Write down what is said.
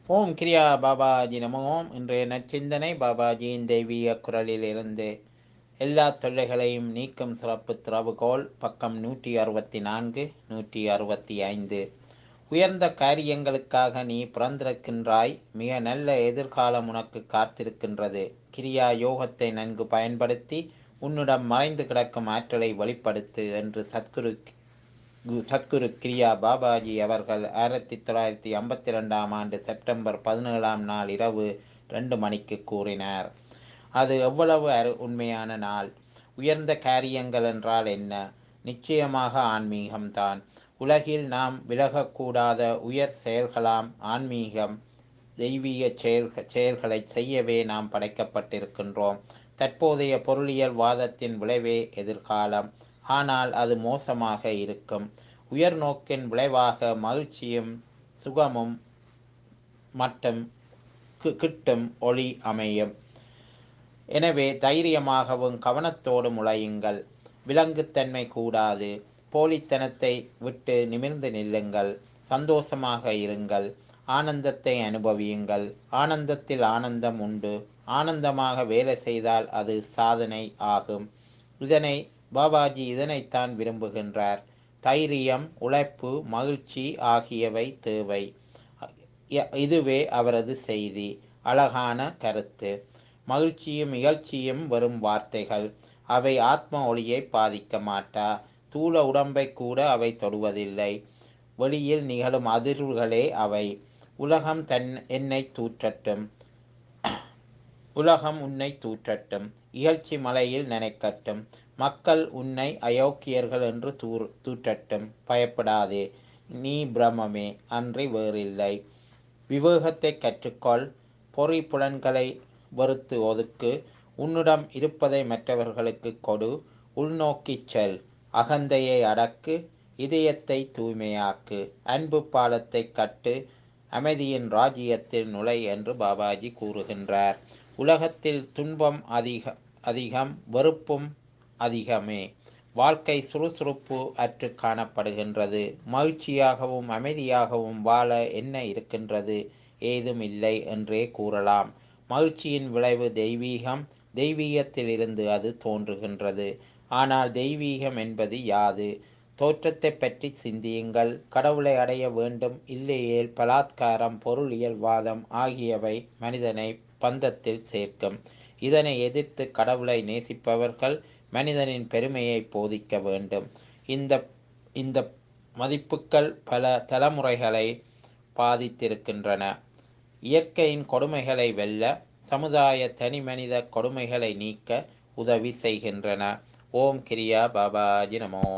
ஓம் கிரியா பாபாஜி நம ஓம் இன்றைய நற்சிந்தனை பாபாஜியின் தெய்வீக குரலிலிருந்து எல்லா தொல்லைகளையும் நீக்கும் சிறப்பு திறவுகோல் பக்கம் நூற்றி அறுபத்தி நான்கு நூற்றி அறுபத்தி ஐந்து உயர்ந்த காரியங்களுக்காக நீ பிறந்திருக்கின்றாய் மிக நல்ல எதிர்காலம் உனக்கு காத்திருக்கின்றது கிரியா யோகத்தை நன்கு பயன்படுத்தி உன்னிடம் மறைந்து கிடக்கும் ஆற்றலை வெளிப்படுத்து என்று சத்குரு சத்குரு கிரியா பாபாஜி அவர்கள் ஆயிரத்தி தொள்ளாயிரத்தி ஐம்பத்தி ரெண்டாம் ஆண்டு செப்டம்பர் பதினேழாம் நாள் இரவு ரெண்டு மணிக்கு கூறினார் அது எவ்வளவு அரு உண்மையான நாள் உயர்ந்த காரியங்கள் என்றால் என்ன நிச்சயமாக ஆன்மீகம்தான் உலகில் நாம் விலகக்கூடாத உயர் செயல்களாம் ஆன்மீகம் தெய்வீக செயல் செயல்களை செய்யவே நாம் படைக்கப்பட்டிருக்கின்றோம் தற்போதைய பொருளியல் வாதத்தின் விளைவே எதிர்காலம் ஆனால் அது மோசமாக இருக்கும் உயர் நோக்கின் விளைவாக மகிழ்ச்சியும் சுகமும் மட்டும் கிட்டும் ஒளி அமையும் எனவே தைரியமாகவும் கவனத்தோடும் உழையுங்கள் விலங்குத்தன்மை கூடாது போலித்தனத்தை விட்டு நிமிர்ந்து நில்லுங்கள் சந்தோஷமாக இருங்கள் ஆனந்தத்தை அனுபவியுங்கள் ஆனந்தத்தில் ஆனந்தம் உண்டு ஆனந்தமாக வேலை செய்தால் அது சாதனை ஆகும் இதனை பாபாஜி இதனைத்தான் விரும்புகின்றார் தைரியம் உழைப்பு மகிழ்ச்சி ஆகியவை தேவை இதுவே அவரது செய்தி அழகான கருத்து மகிழ்ச்சியும் இகழ்ச்சியும் வரும் வார்த்தைகள் அவை ஆத்ம ஒளியை பாதிக்க மாட்டா தூள உடம்பை கூட அவை தொடுவதில்லை வெளியில் நிகழும் அதிர்வுகளே அவை உலகம் தன் என்னை தூற்றட்டும் உலகம் உன்னை தூற்றட்டும் இகழ்ச்சி மலையில் நினைக்கட்டும் மக்கள் உன்னை அயோக்கியர்கள் என்று தூர் தூற்றட்டும் பயப்படாதே நீ பிரமமே அன்றி வேறில்லை விவேகத்தை கற்றுக்கொள் பொறி புலன்களை வெறுத்து ஒதுக்கு உன்னிடம் இருப்பதை மற்றவர்களுக்கு கொடு உள்நோக்கிச் செல் அகந்தையை அடக்கு இதயத்தை தூய்மையாக்கு அன்பு பாலத்தை கட்டு அமைதியின் ராஜ்யத்தில் நுழை என்று பாபாஜி கூறுகின்றார் உலகத்தில் துன்பம் அதிக அதிகம் வெறுப்பும் அதிகமே வாழ்க்கை சுறுசுறுப்பு அற்று காணப்படுகின்றது மகிழ்ச்சியாகவும் அமைதியாகவும் வாழ என்ன இருக்கின்றது ஏதும் இல்லை என்றே கூறலாம் மகிழ்ச்சியின் விளைவு தெய்வீகம் தெய்வீகத்தில் இருந்து அது தோன்றுகின்றது ஆனால் தெய்வீகம் என்பது யாது தோற்றத்தை பற்றி சிந்தியுங்கள் கடவுளை அடைய வேண்டும் இல்லையேல் பலாத்காரம் பொருளியல்வாதம் ஆகியவை மனிதனை பந்தத்தில் சேர்க்கும் இதனை எதிர்த்து கடவுளை நேசிப்பவர்கள் மனிதனின் பெருமையை போதிக்க வேண்டும் இந்த இந்த மதிப்புகள் பல தலைமுறைகளை பாதித்திருக்கின்றன இயற்கையின் கொடுமைகளை வெல்ல சமுதாய தனி மனித கொடுமைகளை நீக்க உதவி செய்கின்றன ஓம் கிரியா பாபாஜி நமோ